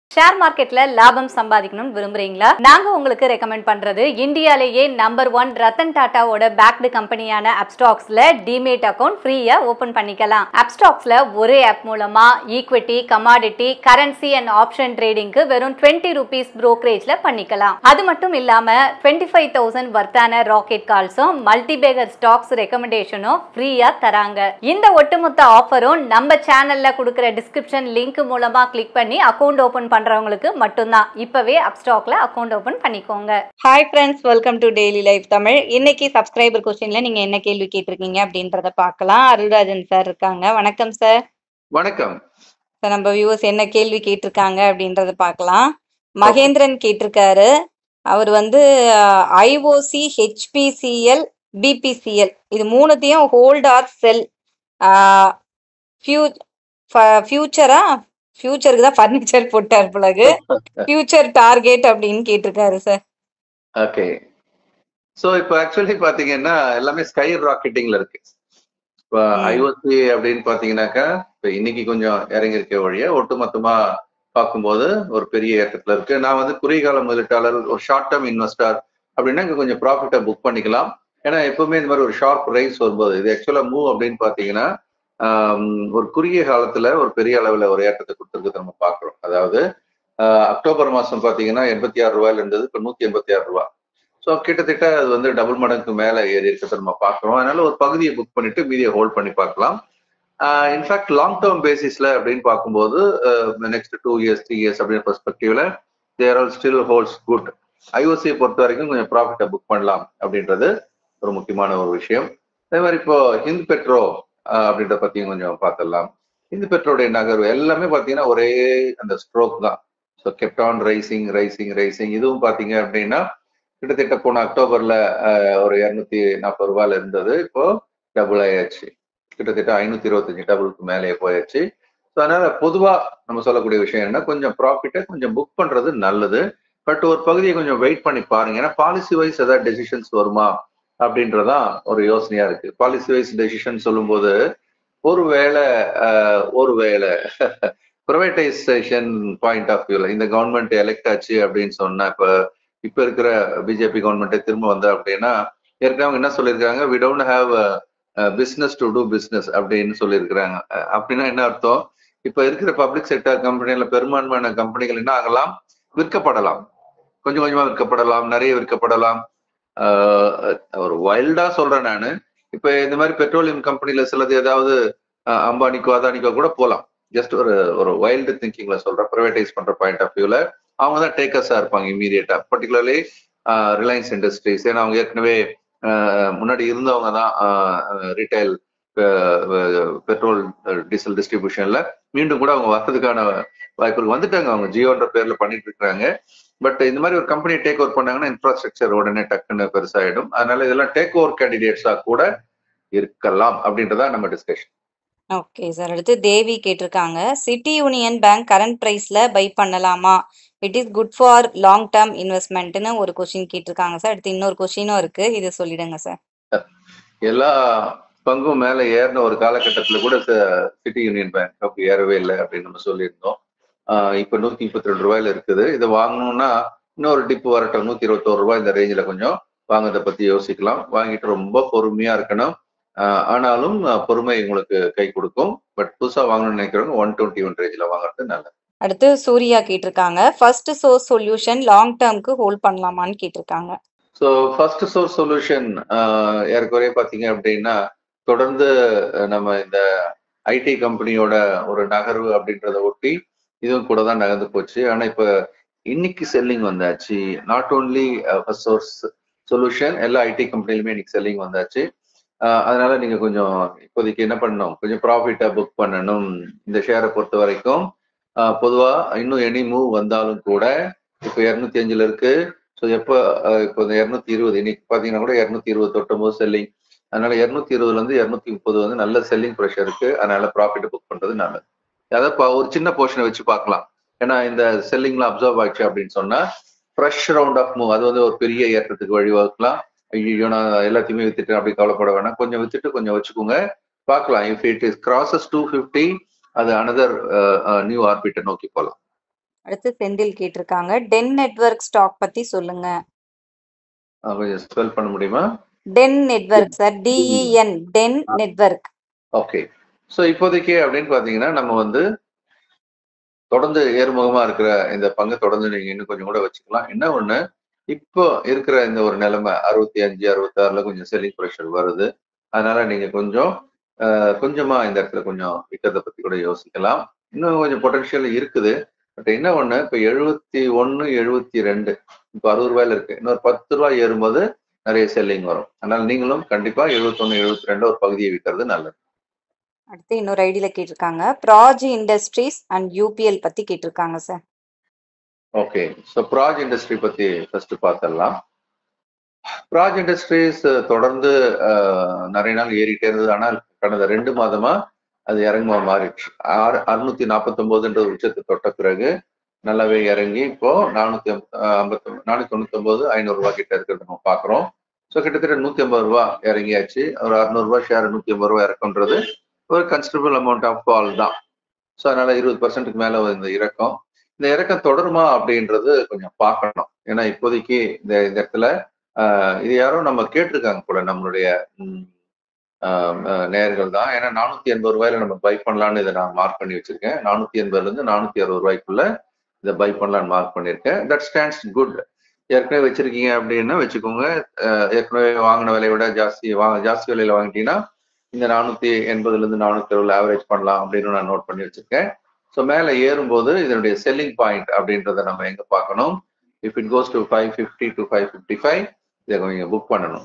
Share மார்க்கெட்ல லாபம் சம்பாதிக்கணும்னு விரும்புறீங்களா நாங்க உங்களுக்கு ரெக்கமெண்ட் பண்றது இந்தியாலேயே நம்பர் ஒன் ரத்தன் டாட்டாவோட பேக்டு கம்பெனியான அப்ஸ்டாக்ஸ்ல டிமேட் அக்கௌண்ட் ஃப்ரீயா ஓபன் பண்ணிக்கலாம் அப்ஸ்டாக்ஸ்ல ஒரே ஆப் மூலமா equity commodity currency and option ட்ரேடிங்க்கு வெறும் டுவெண்ட்டி ருபீஸ் ப்ரோக்கரேஜ்ல பண்ணிக்கலாம் அது மட்டும் இல்லாம டுவெண்ட்டி ஃபைவ் தௌசண்ட் வர்த்தான ராக்கெட் கால்ஸும் மல்டிபேகர் ஸ்டாக்ஸ் ரெக்கமெண்டேஷனும் ஃப்ரீயா தராங்க இந்த ஒட்டுமொத்த ஆஃபரும் நம்ம சேனல்ல கொடுக்குற டிஸ்கிரிப்ஷன் லிங்க் மூலமா கிளிக் பண்ணி அக்கௌண்ட் ஓபன் பண்றவங்களுக்கு மட்டும்தான் இப்பவே அப்ஸ்டாக்ல அக்கௌண்ட் ஓபன் பண்ணிக்கோங்க hi friends welcome to daily life Tamil இன்னைக்கு சப்ஸ்கிரைபர் கொஸ்டின்ல நீங்க என்ன கேள்வி கேட்டிருக்கீங்க அப்படின்றத பார்க்கலாம் அருள்ராஜன் சார் இருக்காங்க வணக்கம் சார் வணக்கம் சார் நம்ம வியூவர்ஸ் என்ன கேள்வி கேட்டிருக்காங்க அப்படின்றத பார்க்கலாம் மகேந்திரன் கேட்டிருக்காரு அவர் வந்து ஐஓசி ஹெச்பிசிஎல் பிபிசிஎல் இது மூணுத்தையும் ஹோல்ட் ஆர் செல் ஃபியூச்சரா ஃபியூச்சருக்கு தான் ஃபர்னிச்சர் போட்டார் பிறகு ஃபியூச்சர் டார்கெட் அப்படின்னு கேட்டிருக்காரு சார் ஓகே சோ இப்போ ஆக்சுவலி பாத்தீங்கன்னா எல்லாமே ஸ்கை ராக்கெட்டிங்ல இருக்கு இப்போ ம். ஐஓசி அப்படின்னு பாத்தீங்கன்னாக்கா இப்போ இன்னைக்கு கொஞ்சம் இறங்கி இருக்க வழிய ஒட்டுமொத்தமா பார்க்கும்போது ஒரு பெரிய ஏற்றத்துல இருக்கு நான் வந்து குறுகிய கால முதலீட்டாளர் ஒரு ஷார்ட் டேர்ம் இன்வெஸ்டர் அப்படின்னா இங்க கொஞ்சம் ப்ராஃபிட்டை புக் பண்ணிக்கலாம் ஏன்னா எப்பவுமே இந்த மாதிரி ஒரு ஷார்ப் ரைஸ் வரும்போது இது ஆக்சுவலா மூவ் அப்படின்னு பாத்தீங்கன்னா ஆம், ஒரு குறுகிய காலத்துல ஒரு பெரிய அளவுல ஒரு ஏற்றத்தை கொடுத்துருக்குது நம்ம பாக்குறோம் அதாவது ஆஹ், அக்டோபர் மாசம் பாத்தீங்கன்னா எண்பத்தி ஆறு ரூபாயில இருந்தது இப்போ நூத்தி எண்பத்தி ஆறு ரூபாய் ஸோ கிட்டத்தட்ட அது வந்து டபுள் மடங்கு மேல ஏறி இருக்கிறத நம்ம பார்க்குறோம் அதனால ஒரு பகுதியை புக் பண்ணிட்டு மீதியை ஹோல்ட் பண்ணி பார்க்கலாம் இன்ஃபேக்ட் லாங் டேர்ம் பேசிஸ்ல அப்படின்னு பார்க்கும்போது next two years three years அப்படின்னு பெர்ஸ்பெக்டிவ்ல there all still holds good ஐஓசியை பொறுத்த வரைக்கும் கொஞ்சம் ப்ராஃபிட்டை புக் பண்ணலாம் அப்படின்றது ஒரு முக்கியமான ஒரு விஷயம் அதே மாதிரி இப்போ ஹிந்த் பெட்ரோ ஆஹ், அப்படின்றத பத்தியும் கொஞ்சம் பார்த்துடலாம் ஹிந்த் பெட்ரோடைய நகர்வு எல்லாமே பார்த்தீங்கன்னா ஒரே அந்த ஸ்ட்ரோக் தான் so kept on rising rising rising இதுவும் பார்த்தீங்க அப்படின்னா கிட்டத்தட்ட போன அக்டோபர்ல ஆஹ், ஒரு இரநூத்தி நாற்பது ரூபாயில இருந்தது இப்போ டபுள் ஆயாச்சு கிட்டத்தட்ட ஐநூத்தி இருபத்தஞ்சு டபுளுக்கு மேலே போயாச்சு ஸோ அதனால பொதுவா நம்ம சொல்லக்கூடிய விஷயம் என்ன கொஞ்சம் ப்ராஃபிட்டை கொஞ்சம் புக் பண்றது நல்லது பட் ஒரு பகுதியை கொஞ்சம் வெயிட் பண்ணி பாருங்க ஏன்னா பாலிசி வைஸ் ஏதாவது டெசிஷன்ஸ் வருமா அப்படின்றதான் ஒரு யோசனையா இருக்கு பாலிசி வைஸ் டெசிஷன் சொல்லும்போது ஒருவேளை ஆஹ், ஒருவேளை ப்ரைவேட்டைசேஷன் பாயிண்ட் ஆஃப் வியூல இந்த கவர்மெண்ட் எலெக்ட் ஆச்சு அப்படின்னு சொன்னா இப்ப இப்ப இருக்கிற பிஜேபி கவர்மெண்ட்டே திரும்ப வந்தா அப்படின்னா ஏற்கனவே அவங்க என்ன சொல்லியிருக்காங்க we don't have business to do business அப்படின்னு சொல்லியிருக்கிறாங்க அஹ் அப்படின்னா என்ன அர்த்தம் இப்ப இருக்கிற பப்ளிக் செக்டர் கம்பெனில பெரும்பான்மையான கம்பெனிகள் என்ன ஆகலாம் விற்கப்படலாம் கொஞ்சம் கொஞ்சமா விற்கப்படலாம் நிறைய விற்கப்படலாம் ஆஹ் ஒரு வைல்டா சொல்றேன் நானு இப்ப இந்த மாதிரி பெட்ரோலியம் கம்பெனில சிலது ஏதாவது அஹ் அம்பானிக்கோ அதானிக்கோ கூட போலாம் ஜஸ்ட் ஒரு ஒரு வைல்டு திங்கிங்ல சொல்றேன் ப்ரைவேடைஸ் பண்ற பாயிண்ட் ஆஃப் வியூல அவங்க தான் டேக்கர்ஸா இருப்பாங்க இமீடியட்டா பர்டிகுலர்லி ரிலையன்ஸ் இண்டஸ்ட்ரீஸ் ஏன்னா அவங்க ஏற்கனவே ஆஹ் முன்னாடி இருந்தவங்க தான் ரீட்டைல் பெட்ரோல் டீசல் டிஸ்ட்ரிபியூஷன்ல மீண்டும் கூட அவங்க வர்றதுக்கான வாய்ப்புகள் வந்துட்டாங்க அவங்க ஜியோன்ற பேர்ல பண்ணிட்டு இருக்காங்க பட் இந்த மாதிரி ஒரு கம்பெனி டேக் ஓவர் பண்ணாங்கன்னா இன்ஃப்ராஸ்ட்ரக்சர் உடனே டக்குன்னு பெருசாயிடும் அதனால இதெல்லாம் டேக் ஓவர் கேண்டிடேட்ஸா கூட இருக்கலாம் அப்படின்றதா நம்ம டிஸ்கஷன் ஓகே சார் அடுத்து தேவி கேட்டிருக்காங்க சிட்டி யூனியன் பேங்க் கரண்ட் பிரைஸ்ல பை பண்ணலாமா it is good for long term இன்வெஸ்ட்மெண்ட்னு ஒரு கொஸ்டின் கேட்டிருக்காங்க சார் அடுத்து இன்னொரு கொஸ்டினும் இருக்கு இது சொல்லிடுங்க சார் எல்லா பங்கும் மேல ஏறின ஒரு காலகட்டத்துல கூட சிட்டி யூனியன் பேங்க் அப்படி ஏறவே இல்லை அப்படின்னு நம்ம சொல்லியிருந்தோம் ஆஹ் இப்ப நூத்தி முப்பத்தி ரெண்டு ரூபாயில இருக்குது இதை வாங்கணும்னா இன்னொரு டிப்பு வரட்டும் நூத்தி இருபத்தோரு ரூபாய் இந்த ரேஞ்சில கொஞ்சம் வாங்குறத பத்தி யோசிக்கலாம் வாங்கிட்டு ரொம்ப பொறுமையா இருக்கணும் ஆஹ் ஆனாலும் ஆஹ் பொறுமை உங்களுக்கு கை கொடுக்கும் பட் புதுசா வாங்கணும்னு நினைக்கிறவங்க ஒன் டுவெண்ட்டி ஒன் ரேஞ்சில வாங்குறது நல்லது அடுத்து சூர்யா கேட்டிருக்காங்க ஃபர்ஸ்ட் சோர்ஸ் சொல்யூஷன் லாங் டேர்ம்க்கு ஹோல்ட் பண்ணலாமான்னு கேட்டிருக்காங்க ஸோ ஃபர்ஸ்ட் சோர்ஸ் சொல்யூஷன் ஏறக்குறைய பார்த்தீங்க அப்படின்னா தொடர்ந்து அஹ், நம்ம இந்த ஐடி கம்பெனியோட ஒரு நகர்வு அப்படின்றத ஒட்டி இதுவும் கூட தான் நகர்ந்து போச்சு ஆனா இப்ப இன்னைக்கு செல்லிங் வந்தாச்சு not only First Source Solution எல்லா ஐடி கம்பெனிலுமே இன்னைக்கு செல்லிங் வந்தாச்சு அஹ், அதனால நீங்க கொஞ்சம் இப்போதைக்கு என்ன பண்ணணும் கொஞ்சம் ப்ராஃபிட்டா புக் பண்ணணும் இந்த ஷேரை பொறுத்த வரைக்கும் அஹ், பொதுவா இன்னும் எனி மூவ் வந்தாலும் கூட இப்போ இரநூத்தி அஞ்சுல இருக்கு ஸோ எப்போ அஹ், இப்போ இந்த இரநூத்தி இருபது இன்னைக்கு பார்த்தீங்கன்னா கூட இரநூத்தி இருபது தொட்டொம்பது செல்லிங் அதனால இரநூத்தி இருபதுல இருந்து இரநூத்தி முப்பது வந்து நல்ல செல்லிங் ப்ரெஷர் இருக்கு அதனால ப்ராஃபிட் புக் பண்றது நல்லது அதாவது இப்போ ஒரு சின்ன போர்ஷனை வச்சு பார்க்கலாம் ஏன்னா இந்த செல்லிங்ல அப்சர்வ் ஆச்சு அப்படின்னு சொன்னா ஃப்ரெஷ் ரவுண்ட் ஆஃப் மூவ் அது வந்து ஒரு பெரிய ஏற்றத்துக்கு வழிவகுக்கலாம் ஐயோ நான் எல்லாத்தையுமே வித்துட்டேன் அப்படி கவலைப்பட வேணாம் கொஞ்சம் வித்துட்டு கொஞ்சம் வச்சுக்கோங்க பார்க்கலாம் if it is crosses two fifty அது அனதர் நியூ ஆர்பிட்டை நோக்கி போகலாம் அடுத்து செந்தில் கேட்டிருக்காங்க டென் நெட்வொர்க் ஸ்டாக் பத்தி சொல்லுங்க அஹ் கொஞ்சம் ஸ்பெல் பண்ண முடியுமா Den Network sir D E N Den Network okay so இப்போதைக்கு அப்படின்னு பார்த்தீங்கன்னா நம்ம வந்து தொடர்ந்து ஏறுமுகமா இருக்கிற இந்த பங்கை தொடர்ந்து நீங்க இன்னும் கொஞ்சம் கூட வச்சுக்கலாம் என்ன ஒண்ணு இப்போ இருக்கிற இந்த ஒரு நிலைமை அறுபத்தி அஞ்சு அறுபத்தாறுல கொஞ்சம் செல்லிங் ப்ரெஷர் வருது அதனால நீங்க கொஞ்சம் அஹ், கொஞ்சமா இந்த இடத்துல கொஞ்சம் விற்கிறத பத்தி கூட யோசிக்கலாம் இன்னும் கொஞ்சம் பொட்டன்ஷியல் இருக்குது பட் என்ன ஒண்ணு இப்ப எழுபத்தி ஒன்னு எழுபத்தி ரெண்டு இப்போ அறுபது ரூபாயில இருக்கு இன்னொரு பத்து ரூபாய் ஏறும்போது நிறைய செல்லிங் வரும் அதனால நீங்களும் கண்டிப்பா எழுபத்தொன்னு எழுபத்தி ரெண்டு ஒரு பகுதியை விற்கிறது நல்லது அடுத்து இன்னொரு ஐடியில கேட்டிருக்காங்க ப்ராஜி இண்டஸ்ட்ரீஸ் அண்ட் யூபிஎல் பத்தி கேட்டிருக்காங்க sir okay so Praj industry பத்தி ஃபர்ஸ்ட் பார்த்துடலாம் ப்ராஜ் இண்டஸ்ட்ரீஸ் தொடர்ந்து அஹ், நிறைய நாள் ஏறிட்டே இருந்தது ஆனால் கடந்த ரெண்டு மாதமா அது இறங்குமா மாறிடுச்சு ஆறு அறுநூத்தி நாற்பத்தொன்பதுன்ற உச்சத்தை தொட்ட பிறகு நல்லாவே இறங்கி இப்போ நானூத்தி ஐம்பத்தி நானூத்தி தொண்ணூத்தி ஒன்பது ஐநூறு ரூபாய் கிட்ட இருக்கிறத நம்ம பாக்குறோம் ஸோ கிட்டத்தட்ட நூத்தி ஐம்பது ரூபா இறங்கியாச்சு ஒரு அறுநூறு ரூபாய் ஷேர் நூத்தி ஐம்பது ரூபாய் இறக்குன்றது ஒரு கன்சிடபிள் அமௌண்ட் ஆஃப் ஃபால் தான் ஸோ அதனால இருபது பர்சன்ட்டுக்கு மேல இந்த இறக்கம் இந்த இறக்கம் தொடருமா அப்படின்றது கொஞ்சம் பார்க்கணும் ஏன்னா இப்போதைக்கு இந்த இந்த இடத்துல ஆஹ், இது யாரோ நம்ம கேட்டிருக்காங்க கூட நம்மளுடைய ம், ஆஹ், ஆஹ், நேயர்கள் தான் ஏன்னா நானூத்தி எண்பது ரூபாயில நம்ம பை பண்ணலாம்னு இதை நான் மார்க் பண்ணி வச்சிருக்கேன் நானூத்தி எண்பதுல இருந்து நானூத்தி அறுபது ரூபாய்க்குள்ள இதை பை பண்ணலாம்னு மார்க் பண்ணியிருக்கேன் தட் ஸ்டாண்ட்ஸ் குட் ஏற்கனவே வச்சிருக்கீங்க அப்படின்னா வச்சுக்கோங்க ஆஹ், ஏற்கனவே வாங்கின விலையை விட ஜாஸ்தி வாங்க ஜாஸ்தி விலையில வாங்கிட்டீங்கன்னா இந்த நானூத்தி எண்பதுல இருந்து நானூத்தி அறுபதுல ஆவரேஜ் பண்ணலாம் அப்படின்னு நான் நோட் பண்ணி வச்சிருக்கேன் ஸோ மேலே ஏறும்போது இதனுடைய செல்லிங் பாயிண்ட் அப்படின்றத நம்ம எங்க பார்க்கணும் if it goes to five fifty to five fifty five இதை கொஞ்சம் புக் பண்ணணும்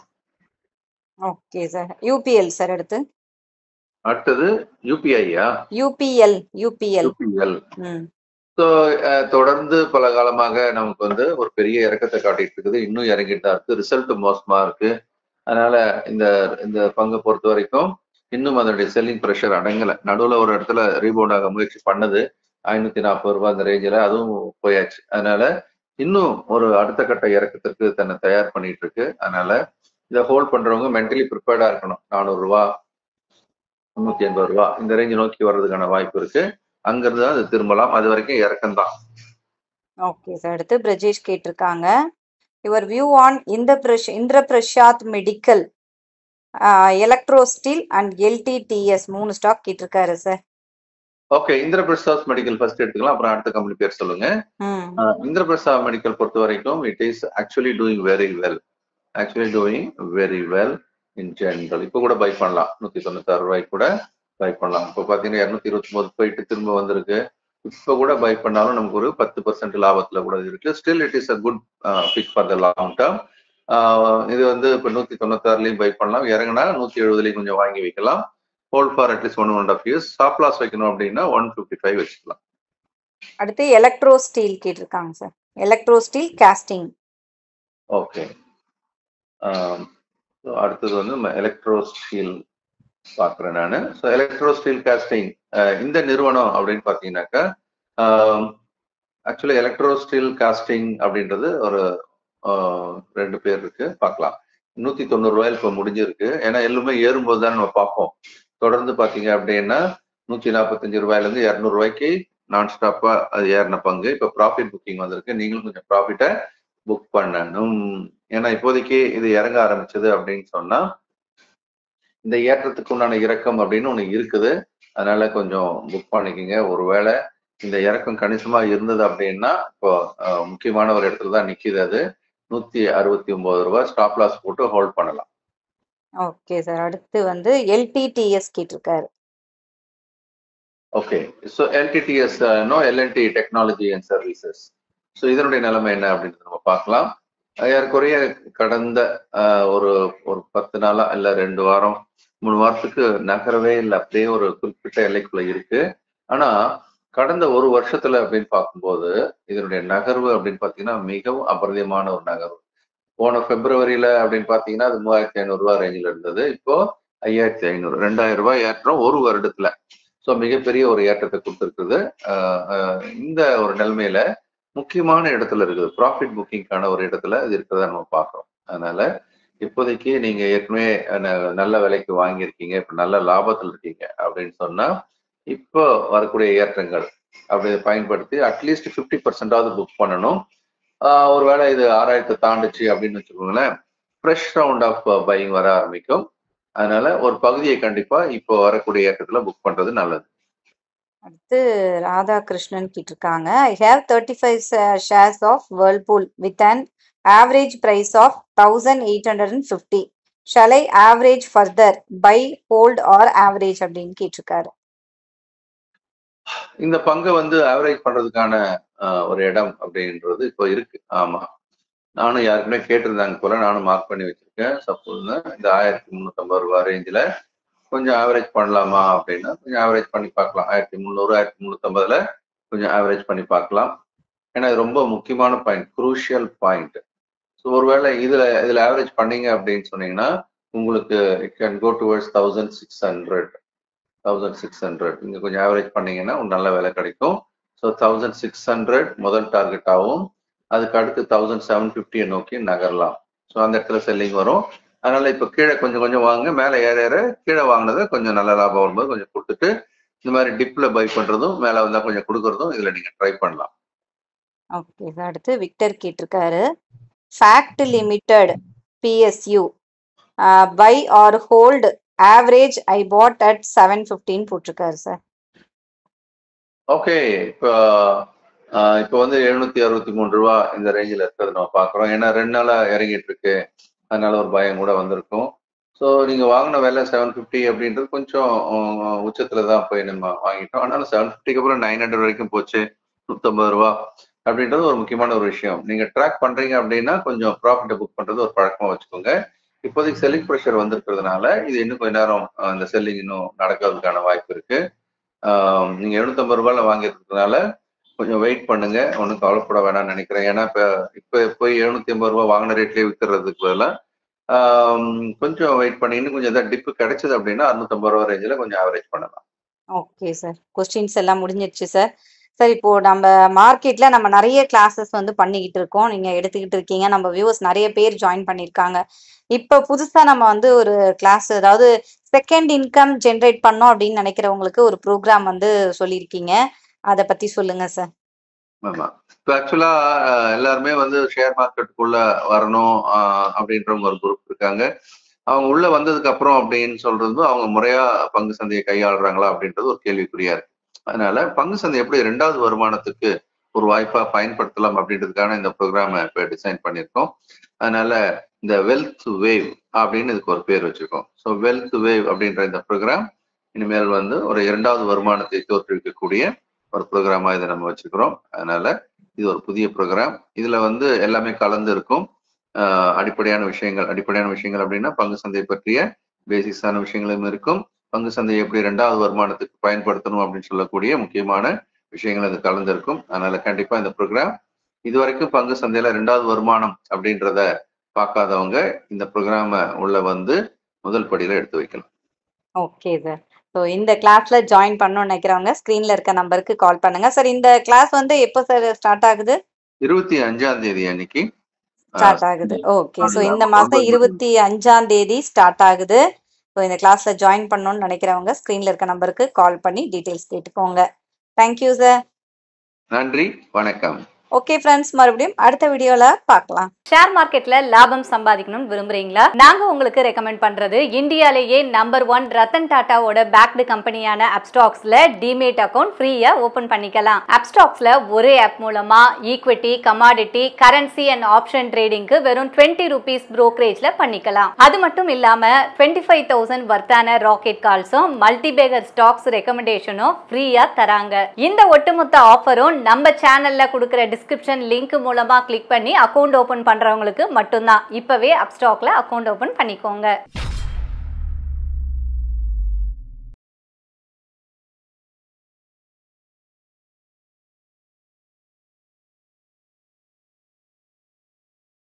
ஓகே சார் யூபிஎல் சார் அடுத்து அடுத்தது யூபிஐயா யூபிஎல் யூபிஎல் யூபிஎல் ம் ஸோ தொடர்ந்து பல காலமாக நமக்கு வந்து ஒரு பெரிய இறக்கத்தை காட்டிட்டு இருக்குது இன்னும் இறங்கிட்டு தான் இருக்கு ரிசல்ட் மோசமா இருக்கு அதனால இந்த இந்த பங்கை பொறுத்த வரைக்கும் இன்னும் அதனுடைய செல்லிங் ப்ரெஷர் அடங்கலை நடுவில் ஒரு இடத்துல ரீபவுண்ட் ஆக முயற்சி பண்ணது ஐநூத்தி நாற்பது ரூபாய் அந்த ரேஞ்சில் அதுவும் போயாச்சு அதனால இன்னும் ஒரு அடுத்த கட்ட இறக்கத்திற்கு தன்னை தயார் பண்ணிட்டு இருக்கு அதனால இதை ஹோல்ட் பண்றவங்க மென்டலி ப்ரிப்பேர்டா இருக்கணும் நானூறு ரூபா முன்னூத்தி எண்பது ரூபா இந்த ரேஞ்ச் நோக்கி வர்றதுக்கான வாய்ப்பு இருக்கு அங்கிருந்து தான் அது திரும்பலாம் அது வரைக்கும் இறக்கம் தான் ஓகே சார் அடுத்து பிரஜேஷ் கேட்டிருக்காங்க யுவர் வியூ ஆன் இந்த பிரஷ் Indraprastha medical electro steel and L T T S மூணு ஸ்டாக் கேட்டிருக்காரு sir okay Indraprastha medical first எடுத்துக்கலாம் அப்புறம் அடுத்த கம்பெனி பேர் சொல்லுங்க ம் அஹ் இந்திர பிரசாத் மெடிக்கல் பொறுத்த வரைக்கும் it is actually doing very well actually doing very well in general இப்போ கூட பை பண்ணலாம் நூத்தி தொண்ணூத்தாறு ரூபாய்க்கு கூட பை பண்ணலாம் இப்போ பாத்தீங்கன்னா இருநூத்தி இருபத்தி ஒன்பது போயிட்டு திரும்ப வந்திருக்கு இப்போ கூட பை பண்ணாலும் நமக்கு ஒரு பத்து பர்சன்ட் லாபத்துல கூட இருக்கு still it is a good pick for the long term இது வந்து இப்போ நூத்தி தொண்ணூத்தாறுலயும் பை பண்ணலாம் இறங்கினா நூத்தி எழுபதுலயும் கொஞ்சம் வாங்கி வைக்கலாம் hold for at least one one of years stop loss வைக்கணும் அப்படின்னா ஒன் ஃபிஃப்டி ஃபைவ் வச்சுக்கலாம் அடுத்து எலக்ட்ரோ ஸ்டீல் கேட்டிருக்காங்க sir electro steel casting okay அடுத்தது வந்து எலக்ட்ரோ ஸ்டீல் பார்க்குறேன் நான் ஸோ எலக்ட்ரோ ஸ்டீல் காஸ்டிங் இந்த நிறுவனம் அப்படின்னு பார்த்தீங்கன்னாக்கா ஆக்சுவலி எலக்ட்ரோ ஸ்டீல் காஸ்டிங் அப்படின்றது ஒரு ஆஹ், ரெண்டு பேர் இருக்கு பார்க்கலாம் நூத்தி தொண்ணூறு ரூபாயில் இப்போ முடிஞ்சிருக்கு ஏன்னா எல்லாமே ஏறும்போது தான் நம்ம பார்ப்போம் தொடர்ந்து பார்த்தீங்க அப்படின்னா நூத்தி நாற்பத்தஞ்சு ரூபாயில இருந்து இரநூறு ரூபாய்க்கு நான் ஸ்டாப்பா அது ஏறின பங்கு இப்போ ப்ராஃபிட் புக்கிங் வந்திருக்கு நீங்களும் கொஞ்சம் ப்ராஃபிட்டை புக் பண்ணணும் ஏன்னா இப்போதைக்கு இது இறங்க ஆரம்பிச்சது அப்படின்னு சொன்னா இந்த ஏற்றத்துக்கு உண்டான இறக்கம் அப்படின்னு ஒண்ணு இருக்குது அதனால கொஞ்சம் புக் பண்ணிக்கோங்க ஒருவேளை இந்த இறக்கம் கணிசமா இருந்தது அப்படின்னா இப்போ அஹ், முக்கியமான ஒரு இடத்துல தான் நிக்குது அது நூத்தி அறுபத்தி ஒன்பது ரூபாய் ஸ்டாப் லாஸ் போட்டு ஹோல்ட் பண்ணலாம் ஓகே சார் அடுத்து வந்து எல்டிடிஎஸ் கேட்டிருக்காரு okay so LTTS no L and T technology and services so இதனுடைய நிலைமை என்ன அப்படின்றத நம்ம பார்க்கலாம் அஹ் ஏறக்குறைய கடந்த அஹ், ஒரு ஒரு பத்து நாளா இல்ல ரெண்டு வாரம் மூணு வாரத்துக்கு நகரவே இல்லை அப்படியே ஒரு குறிப்பிட்ட எல்லைக்குள்ள இருக்கு ஆனா கடந்த ஒரு வருஷத்துல அப்படின்னு பார்க்கும்போது இதனுடைய நகர்வு அப்படின்னு பார்த்தீங்கன்னா மிகவும் அபரிதமான ஒரு நகர்வு போன பிப்ரவரியில அப்படின்னு பார்த்தீங்கன்னா அது மூவாயிரத்தி ஐநூறு ரூபாய் ரேஞ்சில் இருந்தது இப்போ ஐயாயிரத்தி ஐநூறு ரெண்டாயிரம் ரூபாய் ஏற்றம் ஒரு வருடத்துல ஸோ மிகப்பெரிய ஒரு ஏற்றத்தை கொடுத்துருக்குது ஆஹ் ஆஹ் இந்த ஒரு நிலைமையில முக்கியமான இடத்துல இருக்குது ப்ராஃபிட் புக்கிங்கான ஒரு இடத்துல இது இருக்கிறதா நம்ம பார்க்குறோம் அதனால இப்போதைக்கு நீங்க ஏற்கனவே ந- நல்ல விலைக்கு வாங்கியிருக்கீங்க இப்ப நல்ல லாபத்தில் இருக்கீங்க அப்படின்னு சொன்னா இப்போ வரக்கூடிய ஏற்றங்கள் அப்படி பயன்படுத்தி அட்லீஸ்ட் ஃபிஃப்டி பர்சன்டாவது புக் பண்ணணும் ஆஹ் ஒருவேளை இது ஆறாயிரத்தை தாண்டுச்சு அப்படின்னு வச்சுக்கோங்களேன் ஃப்ரெஷ் ரவுண்ட் ஆஃப் பையிங் வர ஆரம்பிக்கும் அதனால ஒரு பகுதியை கண்டிப்பா இப்போ வரக்கூடிய இயக்கத்துல புக் பண்றது நல்லது அடுத்து ராதாகிருஷ்ணன் கேட்டிருக்காங்க I have thirty five shares of Whirlpool with an average price of thousand eight hundred and fifty shall I average further buy hold or average அப்படின்னு கேட்டிருக்காரு இந்த பங்கை வந்து ஆவரேஜ் பண்றதுக்கான ஆஹ், ஒரு இடம் அப்படின்றது இப்போ இருக்கு ஆமா நானும் யாருக்குமே கேட்டிருந்தாங்க போல நானும் மார்க் பண்ணி வச்சிருக்கேன் சப்போஸ் இந்த ஆயிரத்தி முந்நூற்றம்பது ரூபா ரேஞ்சில் கொஞ்சம் ஆவரேஜ் பண்ணலாமா அப்படின்னா கொஞ்சம் ஆவரேஜ் பண்ணி பார்க்கலாம் ஆயிரத்தி முந்நூறு ஆயிரத்தி முந்நூற்றம்பதுல கொஞ்சம் ஆவரேஜ் பண்ணி பார்க்கலாம் ஏன்னா இது ரொம்ப முக்கியமான பாயிண்ட் குரூஷியல் பாயிண்ட் ஸோ ஒருவேளை இதுல இதுல ஆவரேஜ் பண்ணீங்க அப்படின்னு சொன்னீங்கன்னா உங்களுக்கு it can go towards thousand six hundred thousand six hundred இங்க கொஞ்சம் ஆவரேஜ் பண்ணீங்கன்னா ஒரு நல்ல விலை கிடைக்கும் ஸோ தௌசண்ட் சிக்ஸ் ஹண்ட்ரட் முதல் டார்கெட்டாகவும் அதுக்கு அடுத்து தௌசண்ட் செவன் ஃபிஃப்டியை நோக்கி நகரலாம் ஸோ அந்த இடத்துல செல்லிங் வரும் அதனால இப்போ கீழே கொஞ்சம் கொஞ்சம் வாங்க மேலே ஏற ஏற கீழே வாங்கினதை கொஞ்சம் நல்ல லாபம் வரும்போது கொஞ்சம் கொடுத்துட்டு இந்த மாதிரி டிப்ல பை பண்றதும் மேலே வந்தா கொஞ்சம் கொடுக்கறதும் இதுல நீங்க ட்ரை பண்ணலாம் ஓகே சார் அடுத்து விக்டர் கேட்டிருக்காரு FACT limited PSU buy or hold average I bought at seven fifteen போட்டிருக்காரு சார் ஓகே இப்போ ஆஹ் இப்போ வந்து எழுநூத்தி அறுபத்தி மூணு ரூபா இந்த ரேஞ்சில் இருக்கிறது நம்ம பார்க்குறோம் ஏன்னா ரெண்டு நாளா இறங்கிட்டு இருக்கு அதனால ஒரு பயம் கூட வந்திருக்கும் ஸோ நீங்க வாங்கின விலை செவன் ஃபிஃப்டி அப்படின்றது கொஞ்சம் ஆஹ், உச்சத்துல தான் போய் நம்ம வாங்கிட்டோம் ஆனாலும் செவன் ஃபிஃப்டிக்கு அப்புறம் நைன் ஹண்ட்ரட் வரைக்கும் போச்சு நூற்றம்பது ரூபா அப்படின்றது ஒரு முக்கியமான ஒரு விஷயம் நீங்க ட்ராக் பண்றீங்க அப்படின்னா கொஞ்சம் ப்ராஃபிட்டை புக் பண்றது ஒரு பழக்கமா வச்சுக்கோங்க இப்போதைக்கு செல்லிங் ப்ரெஷர் வந்திருக்கிறதுனால இது இன்னும் கொஞ்ச நேரம் ஆஹ், இந்த செல்லிங் இன்னும் நடக்கிறதுக்கான வாய்ப்பு இருக்கு ஆஹ், நீங்க எழுநூத்தம்பது ரூபாயில வாங்கியிருக்கிறதுனால கொஞ்சம் வெயிட் பண்ணுங்க ஒன்றும் கவலைப்பட வேணாம்னு நினைக்கிறேன் ஏன்னா இப்போ இப்போ போய் எழுநூத்தி ஐம்பது ரூபா வாங்கின ரேட்லயே வித்துறதுக்கு பதிலாக கொஞ்சம் வெயிட் பண்ணி இன்னும் கொஞ்சம் ஏதாவது டிப்பு கிடைச்சது அப்படின்னா அறுநூத்தம்பது ரூபா ரேஞ்சில் கொஞ்சம் ஆவரேஜ் பண்ணலாம் ஓகே சார் கொஸ்டின்ஸ் எல்லாம் முடிஞ்சிருச்சு சார் சார் இப்போ நம்ம மார்க்கெட்ல நம்ம நிறைய கிளாஸஸ் வந்து பண்ணிக்கிட்டு இருக்கோம் நீங்க எடுத்துக்கிட்டு இருக்கீங்க நம்ம வியூவர்ஸ் நிறைய பேர் ஜாயின் பண்ணியிருக்காங்க இப்போ புதுசா நம்ம வந்து ஒரு கிளாஸ் அதாவது செகண்ட் இன்கம் ஜென்ரேட் பண்ணோம் அப்படின்னு நினைக்கிறவங்களுக்கு ஒரு ப்ரோக்ராம் வந்து சொல்லியிருக்கீங்க அதை பத்தி சொல்லுங்க சார் ஆமா இப்போ ஆக்சுவலா எல்லாருமே வந்து ஷேர் மார்க்கெட்டுக்குள்ள வரணும் ஆஹ், அப்படின்றவங்க ஒரு குரூப் இருக்காங்க அவங்க உள்ள வந்ததுக்கு அப்புறம் அப்படின்னு சொல்றது அவங்க முறையா பங்கு சந்தையை கையாளுறாங்களா அப்படின்றது ஒரு கேள்விக்குறியா இருக்கு அதனால பங்கு சந்தை எப்படி ரெண்டாவது வருமானத்துக்கு ஒரு வாய்ப்பா பயன்படுத்தலாம் அப்படின்றதுக்கான இந்த ப்ரோக்ராமை இப்போ டிசைன் பண்ணியிருக்கோம் அதனால இந்த வெல்த் வேவ் அப்படின்னு இதுக்கு ஒரு பேர் வச்சிருக்கோம் ஸோ வெல்த் வேவ் அப்படின்ற இந்த ப்ரோக்ராம் இனிமேல் வந்து ஒரு இரண்டாவது வருமானத்தை தோற்றுவிக்கக்கூடிய ஒரு ப்ரோக்ராமா இதை நம்ம வச்சுக்கிறோம் அதனால இது ஒரு புதிய ப்ரோக்ராம் இதுல வந்து எல்லாமே கலந்து இருக்கும் ஆஹ் அடிப்படையான விஷயங்கள் அடிப்படையான விஷயங்கள் அப்படின்னா பங்கு சந்தை பற்றிய பேசிக்ஸான விஷயங்களும் இருக்கும் பங்கு சந்தையை எப்படி ரெண்டாவது வருமானத்துக்கு பயன்படுத்தணும் அப்படின்னு சொல்லக்கூடிய முக்கியமான விஷயங்கள் அது கலந்திருக்கும் அதனால கண்டிப்பா இந்த ப்ரோக்ராம் இது வரைக்கும் பங்கு சந்தையில ரெண்டாவது வருமானம் அப்படின்றத பார்க்காதவங்க இந்த ப்ரோக்ராம உள்ள வந்து முதல் படியில எடுத்து வைக்கலாம் ஓகே சார் ஸோ இந்த கிளாஸ்ல ஜாயின் பண்ணணும்னு நினைக்கிறவங்க ஸ்க்ரீன்ல இருக்க நம்பருக்கு கால் பண்ணுங்க சார் இந்த கிளாஸ் வந்து எப்போ சார் ஸ்டார்ட் ஆகுது இருபத்தி அஞ்சாம் தேதி அன்னைக்கு ஸ்டார்ட் ஆகுது ஓகே ஸோ ஆமா, இந்த ஆமா. மாசம் ஒன்பது இருபத்தி அஞ்சாம் தேதி ஸ்டார்ட் ஆகுது ஸோ இந்த கிளாஸ்ல ஜாயின் பண்ணணும்னு நினைக்கிறவங்க ஸ்க்ரீன்ல இருக்க நம்பருக்கு கால் பண்ணி டீடைல்ஸ் கேட்டுக்கோங்க தேங்க்யூ சார் நன்றி வணக்கம் ஓகே ஃப்ரெண்ட்ஸ் மறுபடியும் அடுத்த வீடியோல பார்க்கலாம் ஷேர் மார்க்கெட்ல லாபம் சம்பாதிக்கணும்னு விரும்புறீங்களா நாங்க உங்களுக்கு ரெக்கமெண்ட் பண்றது இந்தியாலேயே நம்பர் ஒன் ரத்தன் டாட்டாவோட பேக்டு கம்பெனியான அப்ஸ்டாக்ஸ்ல டிமேட் அக்கவுண்ட் ஃப்ரீயா ஓபன் பண்ணிக்கலாம் அப்ஸ்டாக்ஸ்ல ஒரே ஆப் மூலமா equity commodity currency and option ட்ரேடிங்க்கு வெறும் டுவெண்ட்டி ருபீஸ் ப்ரோக்கரேஜ்ல பண்ணிக்கலாம் அது மட்டும் இல்லாம டுவெண்ட்டி ஃபைவ் தௌசண்ட் வர்த்தான ராக்கெட் கால்ஸும் மல்டிபேகர் ஸ்டாக்ஸ் ரெக்கமெண்டேஷனும் ஃப்ரீயா தராங்க இந்த ஒட்டுமொத்த ஆஃபரும் நம்ம சேனல்ல கொடுக்குற டிஸ்கிரிப்ஷன் லிங்க் மூலமா கிளிக் பண்ணி அக்கவுண்ட் ஓபன் பண்றவங்களுக்கு மட்டும்தான் இப்பவே அப்ஸ்டாக்ல அக்கவுண்ட் ஓபன் பண்ணிக்கோங்க